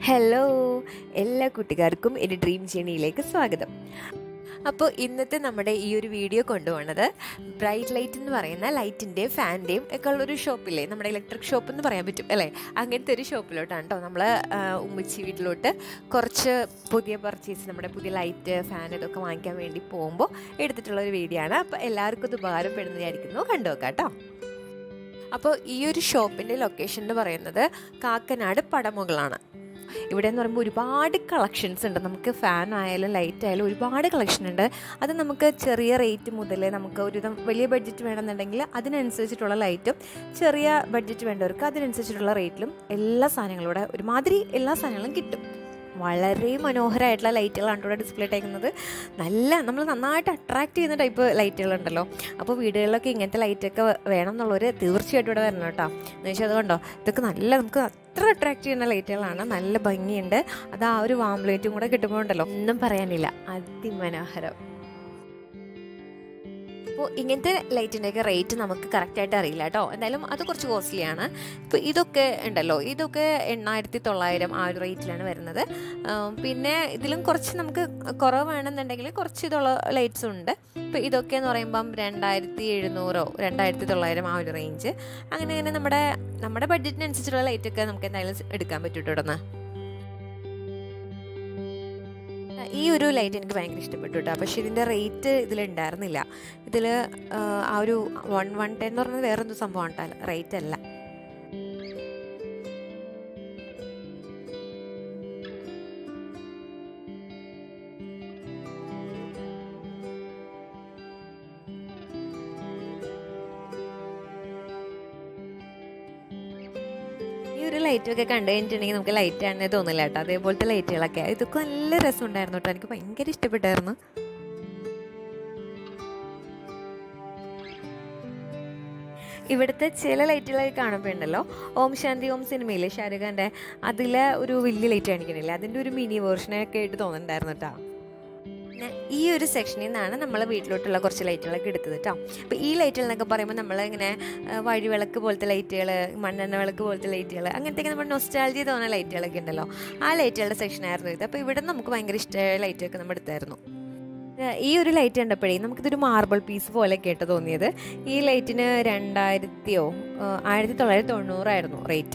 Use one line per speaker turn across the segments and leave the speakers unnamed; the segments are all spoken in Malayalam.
ഹലോ എല്ലാ കൂട്ടുകാർക്കും എൻ്റെ ഡ്രീം ജേണിയിലേക്ക് സ്വാഗതം അപ്പോൾ ഇന്നത്തെ നമ്മുടെ ഈ ഒരു വീഡിയോ കൊണ്ടുപോകുന്നത് ബ്രൈറ്റ് ലൈറ്റ് എന്ന് പറയുന്ന ലൈറ്റിൻ്റെയും ഫാൻ്റെയും ഒക്കെ ഉള്ളൊരു ഷോപ്പില്ലേ നമ്മുടെ ഇലക്ട്രിക് ഷോപ്പ് എന്ന് പറയാൻ പറ്റും അല്ലേ അങ്ങനത്തെ ഒരു ഷോപ്പിലോട്ടാണ് കേട്ടോ നമ്മൾ ഉമ്മച്ചി വീട്ടിലോട്ട് കുറച്ച് പുതിയ പർച്ചേസ് നമ്മുടെ പുതിയ ലൈറ്റ് ഫാൻ ഇതൊക്കെ വാങ്ങിക്കാൻ വേണ്ടി പോകുമ്പോൾ എടുത്തിട്ടുള്ള ഒരു വീഡിയോ ആണ് അപ്പോൾ എല്ലാവർക്കും ഇത് ഉപകാരപ്പെടുന്നതായിരിക്കുന്നു കണ്ടു നോക്കാം കേട്ടോ അപ്പോൾ ഈ ഒരു ഷോപ്പിൻ്റെ ലൊക്കേഷൻ എന്ന് പറയുന്നത് കാക്കനാട് പടമുകളാണ് ഇവിടെ എന്ന് പറയുമ്പോൾ ഒരുപാട് കളക്ഷൻസ് ഉണ്ട് നമുക്ക് ഫാൻ ആയാലും ലൈറ്റ് ആയാലും ഒരുപാട് കളക്ഷൻ ഉണ്ട് അത് നമുക്ക് ചെറിയ റേറ്റ് മുതൽ നമുക്ക് ഒരു വലിയ ബഡ്ജറ്റ് വേണമെന്നുണ്ടെങ്കിൽ അതിനനുസരിച്ചിട്ടുള്ള ലൈറ്റും ചെറിയ ബഡ്ജറ്റ് വേണ്ടവർക്ക് അതിനനുസരിച്ചിട്ടുള്ള റേറ്റിലും എല്ലാ സാധനങ്ങളും ഇവിടെ ഒരുമാതിരി എല്ലാ സാധനങ്ങളും കിട്ടും വളരെ മനോഹരമായിട്ടുള്ള ലൈറ്റുകളാണ് ഇവിടെ ഡിസ്പ്ലേ ഇട്ടേക്കുന്നത് നല്ല നമ്മൾ നന്നായിട്ട് അട്രാക്റ്റ് ചെയ്യുന്ന ടൈപ്പ് ലൈറ്റുകളുണ്ടല്ലോ അപ്പോൾ വീടുകളിലൊക്കെ ഇങ്ങനത്തെ ലൈറ്റൊക്കെ വേണം എന്നുള്ളവർ തീർച്ചയായിട്ടും ഇവിടെ വരണം കേട്ടോ എന്ന് വെച്ചാൽ അതുകൊണ്ടോ ഇതൊക്കെ നല്ല നമുക്ക് അത്ര അട്രാക്റ്റ് ചെയ്യുന്ന ലൈറ്റുകളാണ് നല്ല ഭംഗിയുണ്ട് അത് ആ ഒരു വാം ലൈറ്റും കൂടെ കിട്ടുമ്പോൾ ഉണ്ടല്ലോ ഒന്നും പറയാനില്ല അതിമനോഹരം അപ്പോൾ ഇങ്ങനത്തെ ലൈറ്റിൻ്റെയൊക്കെ റേറ്റ് നമുക്ക് കറക്റ്റായിട്ട് അറിയില്ല കേട്ടോ എന്തായാലും അത് കുറച്ച് കോസ്റ്റ്ലിയാണ് ഇപ്പോൾ ഇതൊക്കെ ഉണ്ടല്ലോ ഇതൊക്കെ എണ്ണായിരത്തി തൊള്ളായിരം ആ ഒരു റേറ്റിലാണ് വരുന്നത് പിന്നെ ഇതിലും കുറച്ച് നമുക്ക് കുറവ് വേണമെന്നുണ്ടെങ്കിൽ കുറച്ച് ഇതുള്ള ലൈറ്റ്സും ഉണ്ട് ഇപ്പോൾ ഇതൊക്കെ എന്ന് പറയുമ്പം രണ്ടായിരത്തി എഴുന്നൂറോ രണ്ടായിരത്തി തൊള്ളായിരം ആ ഒരു റേഞ്ച് അങ്ങനെ അങ്ങനെ നമ്മുടെ നമ്മുടെ ബഡ്ജറ്റിനനുസരിച്ചുള്ള ലൈറ്റൊക്കെ നമുക്ക് എന്തായാലും എടുക്കാൻ പറ്റും കേട്ടോ ഈ ഒരു ലൈറ്റ് എനിക്ക് ഭയങ്കര ഇഷ്ടപ്പെട്ടു കേട്ടോ പക്ഷേ ഇതിൻ്റെ റേറ്റ് ഇതിലുണ്ടായിരുന്നില്ല ഇതിൽ ആ ഒരു വൺ വൺ ടെൻ എന്ന് പറയുന്നത് വേറെന്തോ സംഭവമാണ് കേട്ടോ റേറ്റ് അല്ല ഈ ഒരു ലൈറ്റൊക്കെ കണ്ടു കഴിഞ്ഞിട്ടുണ്ടെങ്കിൽ നമുക്ക് ലൈറ്റ് ആണെന്നേ തോന്നില്ല കേട്ടോ അതേപോലത്തെ ലൈറ്റുകളൊക്കെ ഇതൊക്കെ നല്ല രസമുണ്ടായിരുന്നു കേട്ടോ എനിക്ക് ഭയങ്കര ഇഷ്ടപ്പെട്ടായിരുന്നു ഇവിടുത്തെ ചില ലൈറ്റുകളൊക്കെ കാണുമ്പോൾ ഉണ്ടല്ലോ ഓം ശാന്തി ഓം സിനിമയിലെ ഷാരൂഖ് ഖാൻ്റെ അതിലെ ഒരു വലിയ ലൈറ്റ് കാണിക്കണില്ല അതിൻ്റെ ഒരു മിനി വേർഷനൊക്കെ ആയിട്ട് തോന്നുന്നുണ്ടായിരുന്നു കേട്ടോ പിന്നെ ഈ ഒരു സെക്ഷനിൽ നിന്നാണ് നമ്മൾ വീട്ടിലോട്ടുള്ള കുറച്ച് ലൈറ്റുകളൊക്കെ എടുത്തത് കേട്ടോ അപ്പോൾ ഈ ലൈറ്റുകൾ എന്നൊക്കെ പറയുമ്പോൾ നമ്മൾ ഇങ്ങനെ വഴിവിളക്ക് പോലത്തെ ലൈറ്റുകൾ മണ്ണെണ്ണ വിളക്ക് പോലത്തെ ലൈറ്റുകൾ അങ്ങനത്തെ നമ്മൾ നൊസ്റ്റാൾജി തോന്നുന്ന ലൈറ്റുകളൊക്കെ ഉണ്ടല്ലോ ആ ലൈറ്റുകളുടെ സെക്ഷനായിരുന്നു ഇത് അപ്പോൾ ഇവിടെ നമുക്ക് ഭയങ്കര ഇഷ്ടമായ ലൈറ്റൊക്കെ നമ്മൾ എടുത്തായിരുന്നു ഈ ഒരു ലൈറ്റ് കണ്ടപ്പോഴേ നമുക്കിതൊരു മാർബിൾ പീസ് പോലെ കേട്ട് തോന്നിയത് ഈ ലൈറ്റിന് രണ്ടായിരത്തിയോ ആയിരത്തി തൊള്ളായിരത്തി തൊണ്ണൂറായിരുന്നു റേറ്റ്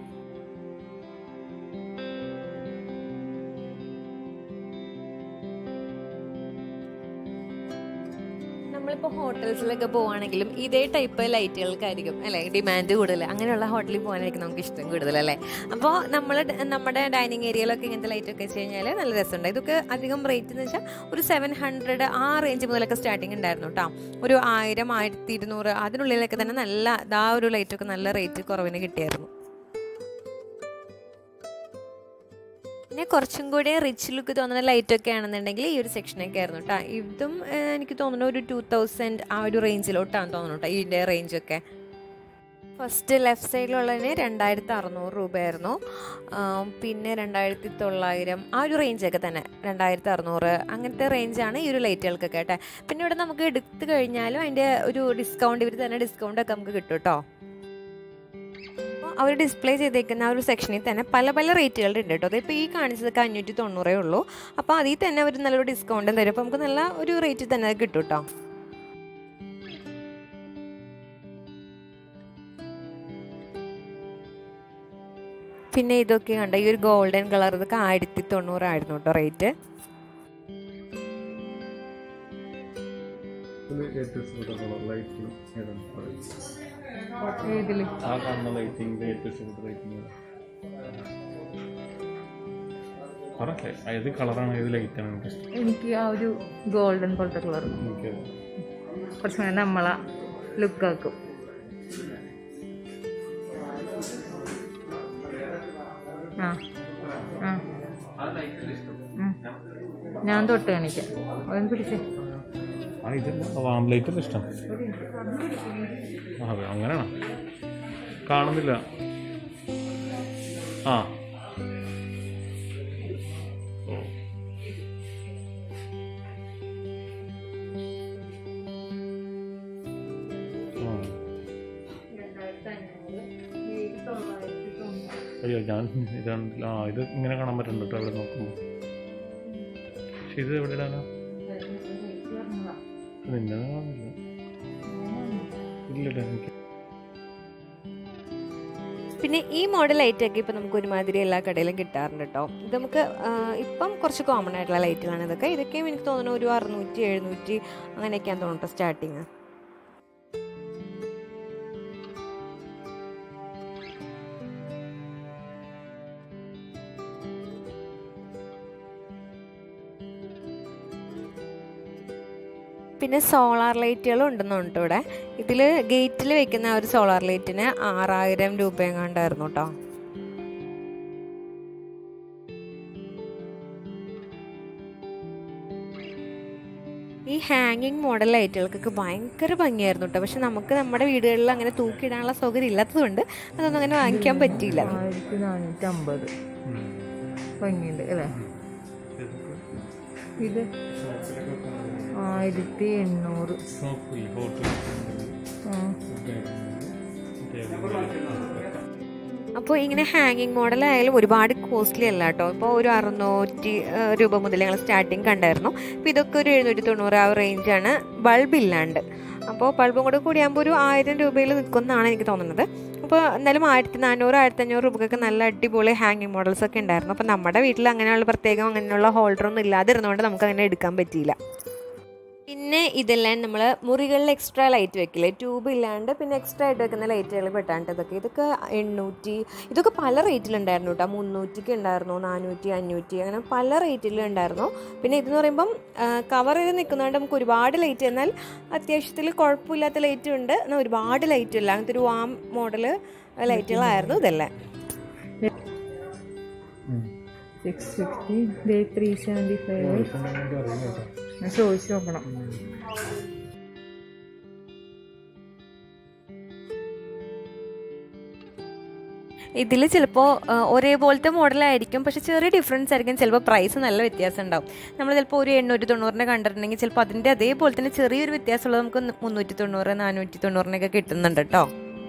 നമ്മളിപ്പോൾ ഹോട്ടൽസിലൊക്കെ പോവുകയാണെങ്കിലും ഇതേ ടൈപ്പ് ലൈറ്റുകൾക്കായിരിക്കും അല്ലേ ഡിമാൻഡ് കൂടുതൽ അങ്ങനെയുള്ള ഹോട്ടലിൽ പോകാനായിരിക്കും നമുക്ക് ഇഷ്ടം കൂടുതൽ അല്ലേ അപ്പോൾ നമ്മൾ നമ്മുടെ ഡൈനിങ് ഏരിയയിലൊക്കെ ഇങ്ങനത്തെ ലൈറ്റൊക്കെ വെച്ച് കഴിഞ്ഞാൽ നല്ല രസമുണ്ട് ഇതൊക്കെ അധികം റേറ്റ് എന്ന് വെച്ചാൽ ഒരു സെവൻ ഹൺഡ്രഡ് ആ റേഞ്ച് മുതലൊക്കെ സ്റ്റാർട്ടിങ് ഉണ്ടായിരുന്നു കേട്ടോ ഒരു ആയിരം ആയിരത്തി ഇരുന്നൂറ് അതിനുള്ളിലൊക്കെ തന്നെ നല്ല ആ ഒരു ലൈറ്റൊക്കെ നല്ല റേറ്റ് കുറവിന് കിട്ടിയായിരുന്നു പിന്നെ കുറച്ചും കൂടി റിച്ച് ലുക്ക് തോന്നുന്ന ലൈറ്റൊക്കെ ആണെന്നുണ്ടെങ്കിൽ ഈ ഒരു സെക്ഷനൊക്കെ ആയിരുന്നു കേട്ടോ ഇതും എനിക്ക് തോന്നുന്നു ഒരു ടു തൗസൻഡ് ആ ഒരു റേഞ്ചിലോട്ടാണ് തോന്നുന്നു കേട്ടോ ഇതിൻ്റെ റേഞ്ചൊക്കെ ഫസ്റ്റ് ലെഫ്റ്റ് സൈഡിലുള്ളതിന് രണ്ടായിരത്തി അറുന്നൂറ് രൂപയായിരുന്നു പിന്നെ രണ്ടായിരത്തി തൊള്ളായിരം ആ ഒരു റേഞ്ചൊക്കെ തന്നെ രണ്ടായിരത്തി അറുന്നൂറ് അങ്ങനത്തെ റേഞ്ചാണ് ഈ ഒരു ലൈറ്റുകൾക്കൊക്കെ കേട്ടോ പിന്നെ ഇവിടെ നമുക്ക് എടുത്തു കഴിഞ്ഞാലും അതിൻ്റെ ഒരു ഡിസ്കൗണ്ട് ഇവർ തന്നെ ഡിസ്കൗണ്ടൊക്കെ നമുക്ക് കിട്ടും കേട്ടോ അവർ ഡിസ്പ്ലേ ചെയ്തേക്കുന്ന ആ ഒരു സെക്ഷനിൽ തന്നെ പല പല റേറ്റുകളുടെ ഉണ്ട് കേട്ടോ അതിപ്പോൾ ഈ കാണിച്ചതൊക്കെ അഞ്ഞൂറ്റി തൊണ്ണൂറേ ഉള്ളൂ അപ്പോൾ അതിൽ തന്നെ അവർ നല്ലൊരു ഡിസ്കൗണ്ടും തരും അപ്പോൾ നമുക്ക് നല്ല ഒരു റേറ്റിൽ തന്നെ അത് കിട്ടും കേട്ടോ പിന്നെ ഇതൊക്കെ കണ്ട ഈ ഒരു ഗോൾഡൻ കളർ ഇതൊക്കെ ആയിരത്തി തൊണ്ണൂറായിരുന്നു കേട്ടോ റേറ്റ്
ഏതില്
ആ കാണുന്ന ലൈറ്റിംഗ് ഏറ്റവും ഇഷ്ടപ്പെട്ട ലൈറ്റിംഗ് പറയട്ടെ ഏത് കളറാണ് ഏത് ലൈറ്റാണ് എനിക്ക് ഇഷ്ടം
എനിക്ക് ആ ഒരു ഗോൾഡൻ പോലത്തെ കളർ
എനിക്ക്
കുറച്ച് കൂടെ നമ്മളെ ലുക്കാക്കും ആ ആ ഉം. ഞാൻ തൊട്ട് കാണിക്കാം അതൊന്ന് പിടിച്ചേ
ആ ഇതല്ല വാം ലൈറ്റല്ല ഇഷ്ടം ആ അതെ അങ്ങനെയാണോ കാണുന്നില്ല ആ ഓ ആ അയ്യോ ഞാൻ ഇതാണല്ലോ ആ ഇത് ഇങ്ങനെ കാണാൻ പറ്റുന്നുണ്ട് കേട്ടോ അവിടെ നോക്കുമ്പോൾ പക്ഷെ ഇത് എവിടെ ഇടാനാ നിന്നെ കാണുന്നില്ല ഇല്ലല്ലോ എനിക്ക്
പിന്നെ ഈ മോഡൽ ലൈറ്റൊക്കെ ഇപ്പം നമുക്ക് ഒരുമാതിരി എല്ലാ കടയിലും കിട്ടാറുണ്ട് കേട്ടോ ഇത് നമുക്ക് ആ, ഇപ്പം കുറച്ച് കോമൺ ആയിട്ടുള്ള ലൈറ്റുകളാണ് ഇതൊക്കെ ഇതൊക്കെയും എനിക്ക് തോന്നുന്നു ഒരു അറുന്നൂറ്റി എഴുന്നൂറ്റി അങ്ങനെയൊക്കെയാണ് തോന്നുന്നു സ്റ്റാർട്ടിങ് പിന്നെ സോളാർ ലൈറ്റുകളും ഉണ്ടെന്നുണ്ട് ഇവിടെ ഇതിൽ ഗേറ്റിൽ വെക്കുന്ന ആ ഒരു സോളാർ ലൈറ്റിന് ആറായിരം രൂപയെങ്ങാണ്ടായിരുന്നു കേട്ടോ ഈ ഹാങ്ങിങ് മോഡൽ ലൈറ്റുകൾക്കൊക്കെ ഭയങ്കര ഭംഗിയായിരുന്നു കേട്ടോ പക്ഷെ നമുക്ക് നമ്മുടെ വീടുകളിൽ അങ്ങനെ തൂക്കിയിടാനുള്ള സൗകര്യം ഇല്ലാത്തതുകൊണ്ട് അതൊന്നും അങ്ങനെ വാങ്ങിക്കാൻ പറ്റിയില്ല
ആയിരത്തി നാനൂറ്റി അമ്പത് ഭംഗിയുണ്ട് അല്ലേ ഇത് ആയിരത്തി എണ്ണൂറ്
ഷോപ്പിൽ ഹോട്ടൽ
ആ.
അപ്പോൾ ഇങ്ങനെ ഹാങ്ങിങ് മോഡൽ ആയാലും ഒരുപാട് കോസ്റ്റ്ലി അല്ല കേട്ടോ ഇപ്പോൾ ഒരു അറുന്നൂറ്റി ആ, രൂപ മുതൽ ഞങ്ങൾ സ്റ്റാർട്ടിങ് കണ്ടായിരുന്നു അപ്പോൾ ഇതൊക്കെ ഒരു എഴുന്നൂറ്റി തൊണ്ണൂറ് ആ റേഞ്ചാണ് ബൾബ് ഇല്ലാണ്ട് അപ്പോൾ ബൾബും കൂടെ കൂടിയാകുമ്പോൾ ഒരു ആയിരം രൂപയിൽ നിൽക്കുമെന്നാണ് എനിക്ക് തോന്നുന്നത് അപ്പോൾ എന്നാലും ആയിരത്തി നാനൂറ് ആയിരത്തി അഞ്ഞൂറ് രൂപയ്ക്കൊക്കെ നല്ല അടിപൊളി ഹാങ്ങിങ് മോഡൽസ് ഒക്കെ ഉണ്ടായിരുന്നു അപ്പോൾ നമ്മുടെ വീട്ടിൽ അങ്ങനെയുള്ള പ്രത്യേകം അങ്ങനെയുള്ള ഹോൾഡറൊന്നും ഇല്ലാതിരുന്നതുകൊണ്ട് നമുക്ക് അങ്ങനെ എടുക്കാൻ പറ്റിയില്ല പിന്നെ ഇതെല്ലാം നമ്മൾ മുറികളിൽ എക്സ്ട്രാ ലൈറ്റ് വെക്കില്ലേ ട്യൂബ് ഇല്ലാണ്ട് പിന്നെ എക്സ്ട്രാ ആയിട്ട് വെക്കുന്ന ലൈറ്റുകൾ പെട്ടാണ്ട് ഇതൊക്കെ ഇതൊക്കെ എണ്ണൂറ്റി ഇതൊക്കെ പല റേറ്റിലുണ്ടായിരുന്നു കേട്ടോ മുന്നൂറ്റിക്ക് ഉണ്ടായിരുന്നു നാനൂറ്റി അഞ്ഞൂറ്റി അങ്ങനെ പല റേറ്റിലും ഉണ്ടായിരുന്നു പിന്നെ ഇതെന്ന് പറയുമ്പം കവർ ചെയ്ത് നിൽക്കുന്നതുകൊണ്ട് നമുക്ക് ഒരുപാട് ലൈറ്റ് എന്നാൽ അത്യാവശ്യത്തിൽ കുഴപ്പമില്ലാത്ത ലൈറ്റും ഉണ്ട് എന്നാൽ ഒരുപാട് ലൈറ്റ് ഇല്ല അങ്ങനത്തെ ഒരു വാം മോഡൽ ലൈറ്റുകളായിരുന്നു ഇതെല്ലാം
സിക്സ് ഫിഫ്റ്റി ഡേ ത്രീ സെവൻറ്റി ഫൈവ് ഞാൻ ചോദിച്ചു നോക്കണം
ഇതിൽ ചിലപ്പോൾ ഒരേപോലത്തെ മോഡലായിരിക്കും പക്ഷെ ചെറിയ ഡിഫറൻസ് ആയിരിക്കും ചിലപ്പോൾ പ്രൈസ് നല്ല വ്യത്യാസം ഉണ്ടാവും നമ്മൾ ചിലപ്പോൾ ഒരു എണ്ണൂറ്റി തൊണ്ണൂറിന് കണ്ടിട്ടുണ്ടെങ്കിൽ ചിലപ്പോൾ അതിൻ്റെ അതേപോലെ തന്നെ ചെറിയൊരു വ്യത്യാസമുള്ളത് നമുക്ക് മുന്നൂറ്റി തൊണ്ണൂറ് നാനൂറ്റി തൊണ്ണൂറിനൊക്കെ കിട്ടുന്നുണ്ട് കേട്ടോ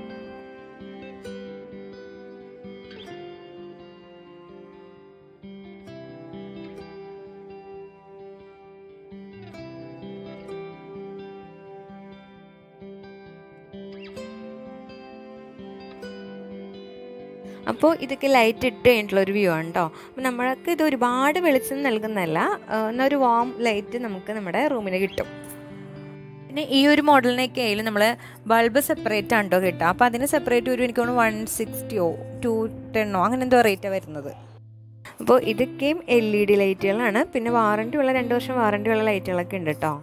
അപ്പോൾ ഇതൊക്കെ ലൈറ്റ് ഇട്ട് കഴിഞ്ഞിട്ടുള്ള ഒരു വ്യൂ ആണ് കേട്ടോ അപ്പോൾ നമ്മൾക്ക് ഇത് ഒരുപാട് വെളിച്ചം നൽകുന്നതല്ല ആ, എന്നാൽ ഒരു വാം ലൈറ്റ് നമുക്ക് നമ്മുടെ റൂമിന് കിട്ടും പിന്നെ ഈ ഒരു മോഡലിനൊക്കെ ആയാലും നമ്മൾ ബൾബ് സെപ്പറേറ്റ് ആണ് കേട്ടോ കിട്ടുക അപ്പോൾ അതിന് സെപ്പറേറ്റ് ഒരു എനിക്ക് തോന്നുന്നു വൺ സിക്സ്റ്റിയോ ടു ടെണ്ണോ അങ്ങനെ എന്തോ റേറ്റാണ് വരുന്നത് അപ്പോൾ ഇതൊക്കെയും എൽ ഇ ഡി ലൈറ്റുകളാണ് പിന്നെ വാറണ്ടി ഉള്ള രണ്ട് വർഷം വാറണ്ടി ഉള്ള ലൈറ്റുകളൊക്കെ ഉണ്ട് കേട്ടോ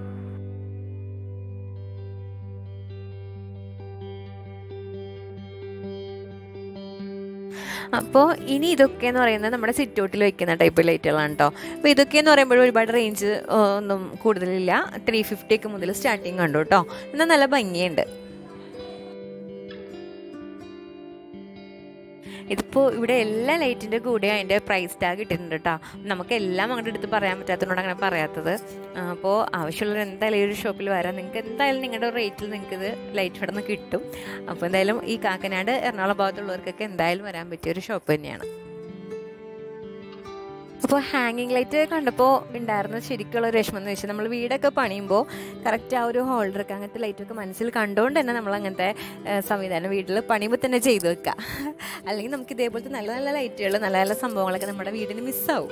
അപ്പോൾ ഇനി ഇതൊക്കെ എന്ന് പറയുന്നത് നമ്മുടെ സിറ്റൗട്ടിൽ വെക്കുന്ന ടൈപ്പ് ലൈറ്റുകളാണ് കേട്ടോ അപ്പോൾ ഇതൊക്കെ എന്ന് പറയുമ്പോൾ ഒരുപാട് റേഞ്ച് ഒന്നും കൂടുതലില്ല ത്രീ ഫിഫ്റ്റി ഒക്കെ മുതൽ സ്റ്റാർട്ടിങ് കണ്ടു കേട്ടോ എന്നാൽ നല്ല ഭംഗിയുണ്ട് ഇതിപ്പോൾ ഇവിടെ എല്ലാ ലൈറ്റിൻ്റെ കൂടെ അതിൻ്റെ പ്രൈസ് ടാഗ് ഇട്ടിട്ടുണ്ട് കേട്ടോ നമുക്ക് എല്ലാം അങ്ങോട്ട് എടുത്ത് പറയാൻ പറ്റാത്തതുകൊണ്ട് അങ്ങനെ പറയാത്തത് അപ്പോൾ ആവശ്യമുള്ളവർ എന്തായാലും ഈ ഒരു ഷോപ്പിൽ വരാം നിങ്ങൾക്ക് എന്തായാലും നിങ്ങളുടെ റേറ്റിൽ നിങ്ങൾക്ക് ഇത് ലൈറ്റ് ഇവിടെ നിന്ന് കിട്ടും അപ്പോൾ എന്തായാലും ഈ കാക്കനാട് എറണാകുളം ഭാഗത്തുള്ളവർക്കൊക്കെ എന്തായാലും വരാൻ പറ്റിയ ഒരു ഷോപ്പ് തന്നെയാണ് അപ്പോൾ ഹാങ്ങിങ് ലൈറ്റ് കണ്ടപ്പോൾ ഉണ്ടായിരുന്ന ശരിക്കുള്ള ഒരു വിഷമം എന്ന് വെച്ചാൽ നമ്മൾ വീടൊക്കെ പണിയുമ്പോൾ കറക്റ്റ് ആ ഒരു ഹോൾഡറൊക്കെ അങ്ങനത്തെ ലൈറ്റൊക്കെ മനസ്സിൽ കണ്ടുകൊണ്ട് തന്നെ നമ്മൾ അങ്ങനത്തെ ഏഹ്, സംവിധാനം വീട്ടിൽ പണിയുമ്പോൾ തന്നെ ചെയ്തു വെക്കുക അല്ലെങ്കിൽ നമുക്ക് ഇതേപോലത്തെ നല്ല നല്ല ലൈറ്റുകൾ നല്ല നല്ല സംഭവങ്ങളൊക്കെ നമ്മുടെ വീടിന് മിസ്സാവും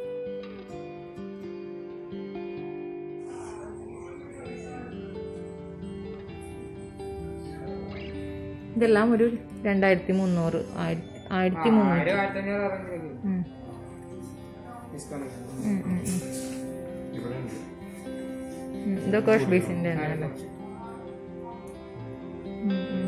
ഇതെല്ലാം ഒരു രണ്ടായിരത്തി മുന്നൂറ് ആയിരത്തി ആയിരത്തി മുന്നൂറ് ഉം. ഉം, ഉം, ഉം. ഉം, ഇതൊക്കെ വാഷ് ബേസിൻ്റെ തന്നെയല്ലേ ഉം, ഉം.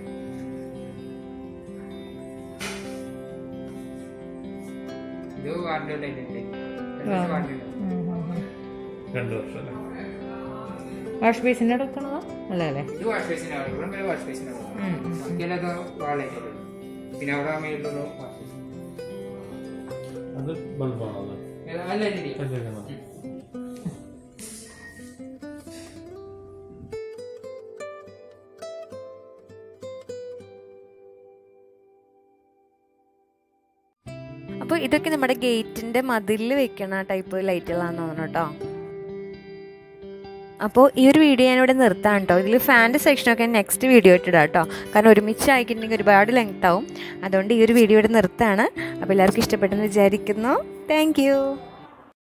ഇത് വാറണ്ടി ഉണ്ടായിട്ടുണ്ട്
ആ. ഉം, ഉം, ഉം.
രണ്ട് വർഷം അല്ലേ
വാഷ് ബേസിൻ്റെ എടുക്കണതാ അല്ല അല്ലേ
ഇത് വാഷ് ബേസിന് ഇവിടെ വരെ വാഷ് ബേസിന്
ഉം, ഉം.
ബാക്കിയെല്ലാം വാളായിട്ട് പിന്നെ അവിടെ മേലുള്ള വാഷ് ബേസിൻ
അത് ബൾബാണോ അത്
അല്ല ഇല്ല
പഞ്ചേക്കണം
അപ്പോൾ ഇതൊക്കെ നമ്മുടെ ഗേറ്റിൻ്റെ മതിലിൽ വെക്കണ ടൈപ്പ് ലൈറ്റുകളാണെന്ന് തോന്നുന്നു കേട്ടോ അപ്പോൾ ഈ ഒരു വീഡിയോ ഞാനിവിടെ നിർത്താം കേട്ടോ ഇതിൽ ഫാൻ്റെ സെക്ഷനൊക്കെ നെക്സ്റ്റ് വീഡിയോ ഇട്ടിടാം കേട്ടോ കാരണം ഒരുമിച്ച് ആയിക്കിട്ടുണ്ടെങ്കിൽ ഒരുപാട് ലെങ്ത് ആവും അതുകൊണ്ട് ഈ ഒരു വീഡിയോ ഇവിടെ നിർത്താണ് അപ്പോൾ എല്ലാവർക്കും ഇഷ്ടപ്പെട്ടെന്ന് വിചാരിക്കുന്നു താങ്ക്